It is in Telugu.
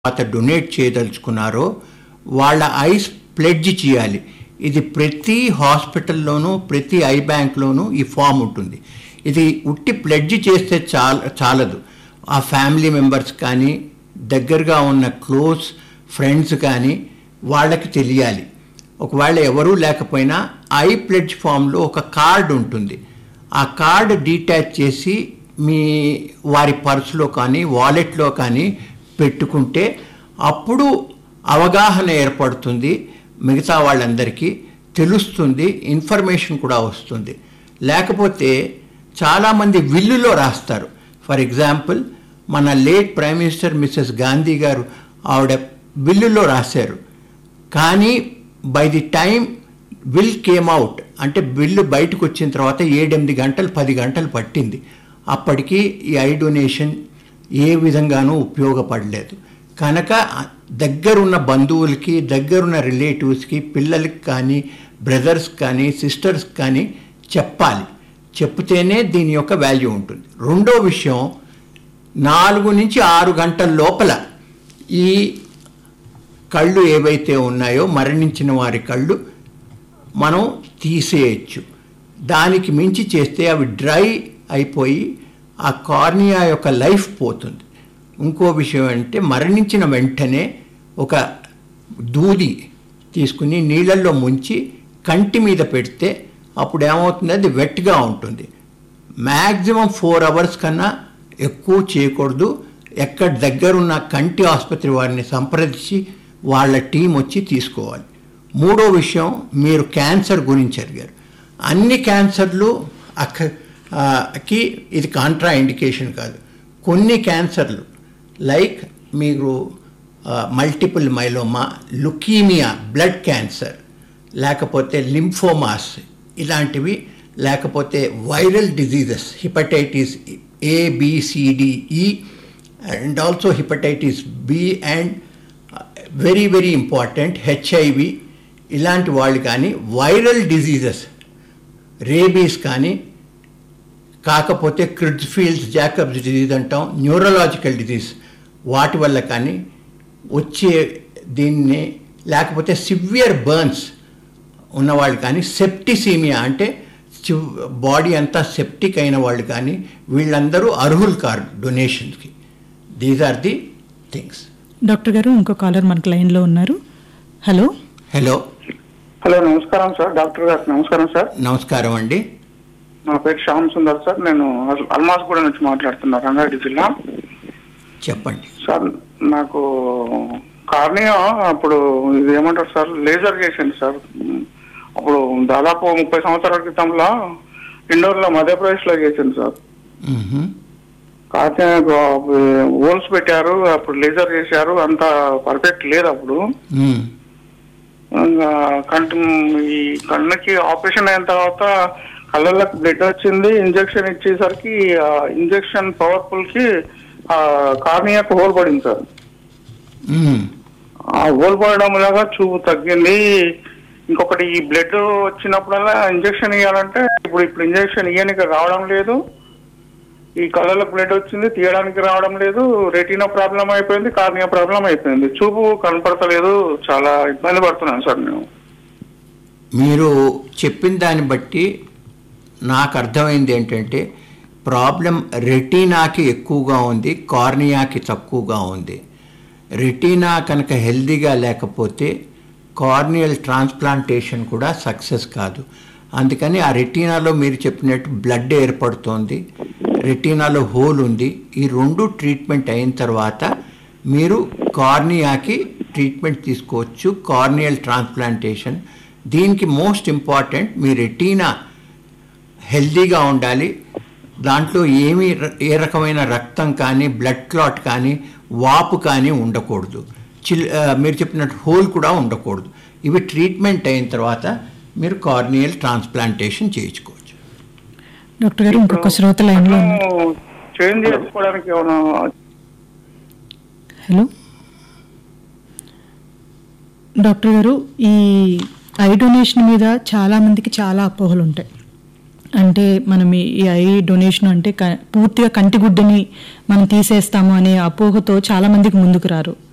తర్వాత డొనేట్ చేయదలుచుకున్నారో వాళ్ళ ఐస్ ప్లెడ్జ్ చేయాలి ఇది ప్రతి హాస్పిటల్లోనూ ప్రతి ఐ బ్యాంక్లోనూ ఈ ఫామ్ ఉంటుంది ఇది ఉట్టి ప్లెడ్జ్ చేస్తే చాల చాలదు ఆ ఫ్యామిలీ మెంబర్స్ కానీ దగ్గరగా ఉన్న క్లోజ్ ఫ్రెండ్స్ కానీ వాళ్ళకి తెలియాలి ఒకవేళ ఎవరూ లేకపోయినా ఐ ప్లెడ్జ్ ఫామ్లో ఒక కార్డు ఉంటుంది ఆ కార్డు డీటాచ్ చేసి మీ వారి పర్సులో కానీ వాలెట్లో కానీ పెట్టుకుంటే అప్పుడు అవగాహన ఏర్పడుతుంది మిగతా వాళ్ళందరికీ తెలుస్తుంది ఇన్ఫర్మేషన్ కూడా వస్తుంది లేకపోతే చాలామంది విల్లులో రాస్తారు ఫర్ ఎగ్జాంపుల్ మన late prime minister Mrs Gandhi గారు ఆవిడ బిల్లులో రాశారు కానీ by the time will came out అంటే బిల్లు బయటకు వచ్చిన తర్వాత ఏడెనిమిది గంటలు పది గంటలు పట్టింది అప్పటికి ఈ ఐ డొనేషన్ ఏ విధంగానూ ఉపయోగపడలేదు కనుక దగ్గరున్న బంధువులకి దగ్గరున్న రిలేటివ్స్కి పిల్లలకి కానీ బ్రదర్స్ కానీ సిస్టర్స్ కానీ చెప్పాలి చెప్తేనే దీని యొక్క వాల్యూ ఉంటుంది రెండో విషయం నాలుగు నుంచి ఆరు గంటల లోపల ఈ కళ్ళు ఏవైతే ఉన్నాయో మరణించిన వారి కళ్ళు మనం తీసేయచ్చు దానికి మించి చేస్తే అవి డ్రై అయిపోయి ఆ కార్నియా యొక్క లైఫ్ పోతుంది ఇంకో విషయం అంటే మరణించిన వెంటనే ఒక దూది తీసుకుని నీళ్ళల్లో ముంచి కంటి మీద పెడితే అప్పుడు ఏమవుతుంది అది వెట్గా ఉంటుంది మ్యాక్సిమం ఫోర్ అవర్స్ కన్నా ఎక్కువ చేయకూడదు ఎక్కడ దగ్గరున్న కంటి ఆసుపత్రి వారిని సంప్రదించి వాళ్ళ టీం వచ్చి తీసుకోవాలి మూడో విషయం మీరు క్యాన్సర్ గురించి అడిగారు అన్ని క్యాన్సర్లు అక్క ఆ, కి ఇది కాంట్రా ఇండికేషన్ కాదు కొన్ని క్యాన్సర్లు లైక్ మీరు multiple myeloma leukaemia blood cancer లేకపోతే లింఫోమాస్ ఇలాంటివి లేకపోతే viral diseases hepatitis A BCDE and also hepatitis B and very very important HIV ఇలాంటి వాళ్ళు కానీ వైరల్ డిజీజెస్ రేబీస్ కానీ కాకపోతే క్రిడ్స్ఫీల్డ్స్ జాకబ్స్ డిజీజ్ అంటాం న్యూరలాజికల్ డిజీజ్ వాటి వల్ల కానీ వచ్చే దీన్ని లేకపోతే సివియర్ బర్న్స్ ఉన్నవాళ్ళు కానీ సెప్టిసీమియా అంటే బాడీ అంతా సెప్టిక్ అయిన వాళ్ళు కానీ వీళ్ళందరూ అర్హులు కారు డొనేషన్స్కి these are the things doctor గారు ఇంకో కాలర్ మనకు లైన్లో ఉన్నారు హలో హలో హలో నమస్కారం సార్ డాక్టర్ గారు నమస్కారం సార్ నమస్కారం అండి నా పేరు శ్యామ్ సుందర్ సార్ నేను అల్మాస్గూడ నుంచి మాట్లాడుతున్నా రంగారెడ్డి జిల్లా చెప్పండి సార్ నాకు కార్నియా అప్పుడు ఇది ఏమంటారు సార్ లేజర్ చేసింది సార్ అప్పుడు దాదాపు ముప్పై సంవత్సరాల క్రితంలో ఇండోర్లో మధ్యప్రదేశ్లో చేసింది సార్ మ్మ్హ. కార్నియా హోల్స్ పెట్టారు అప్పుడు లేజర్ చేశారు అంత పర్ఫెక్ట్ లేదు అప్పుడు మ్మ్. ఇంకా కంటి ఈ కళ్ళకి ఆపరేషన్ అయిన తర్వాత కళ్ళకి బ్లడ్ వచ్చింది ఇంజెక్షన్ ఇచ్చేసరికి ఆ ఇంజెక్షన్ పవర్ఫుల్ కి ఆ కార్నియాకు హోల్ పడింది సార్ మ్మ్. ఆ హోల్ పడడం లాగా చూపు తగ్గింది ఇంకొకటి ఈ బ్లడ్ వచ్చినప్పుడల్లా ఇంజెక్షన్ ఇవ్వాలంటే ఇప్పుడు ఇప్పుడు ఇంజెక్షన్ ఇవ్వడానికి రావడం లేదు ఈ కళ్ళలకు బ్లడ్ వచ్చింది తీయడానికి రావడం లేదు రెటీనా ప్రాబ్లం అయిపోయింది కార్నియా ప్రాబ్లం అయిపోయింది చూపు కనపడతలేదు చాలా ఇబ్బంది పడుతున్నాను సార్ నేను మీరు చెప్పిన దాన్ని బట్టి నాకు అర్థమైంది ఏంటంటే ప్రాబ్లం రెటీనాకి ఎక్కువగా ఉంది కార్నియాకి తక్కువగా ఉంది రెటీనా కనుక హెల్దీగా లేకపోతే కార్నియల్ ట్రాన్స్ప్లాంటేషన్ కూడా సక్సెస్ కాదు అందుకని ఆ రెటీనాలో మీరు చెప్పినట్టు బ్లడ్ ఏర్పడుతోంది రెటీనాలో హోల్ ఉంది ఈ రెండు ట్రీట్మెంట్ అయిన తర్వాత మీరు కార్నియాకి ట్రీట్మెంట్ తీసుకోవచ్చు కార్నియల్ ట్రాన్స్ప్లాంటేషన్ దీనికి మోస్ట్ ఇంపార్టెంట్ మీ రెటీనా హెల్దీగా ఉండాలి దాంట్లో ఏమీ ర- ఏ రకమైన రక్తం కానీ బ్లడ్ క్లాట్ కానీ వాపు కానీ ఉండకూడదు చిల్ ఆ, మీరు చెప్పినట్టు హోల్ కూడా ఉండకూడదు ఇవి ట్రీట్మెంట్ అయిన తర్వాత మీరు కార్నియల్ ట్రాన్స్ప్లాంటేషన్ చేయించుకోవచ్చు డాక్టర్ గారు ఇంకొక శ్రోత లైన్లో ఉన్నారు చేంజ్ చేసుకోవడానికి ఏమైనా హలో డాక్టర్ గారు ఈ ఐ డొనేషన్ మీద చాలా మందికి చాలా అపోహలు ఉంటాయి అంటే మనం ఈ ఈ ఐ డొనేషన్ అంటే క- పూర్తిగా కంటిగుడ్డుని మనం తీసేస్తాము అనే అపోహతో చాలా మందికి ముందుకు రారు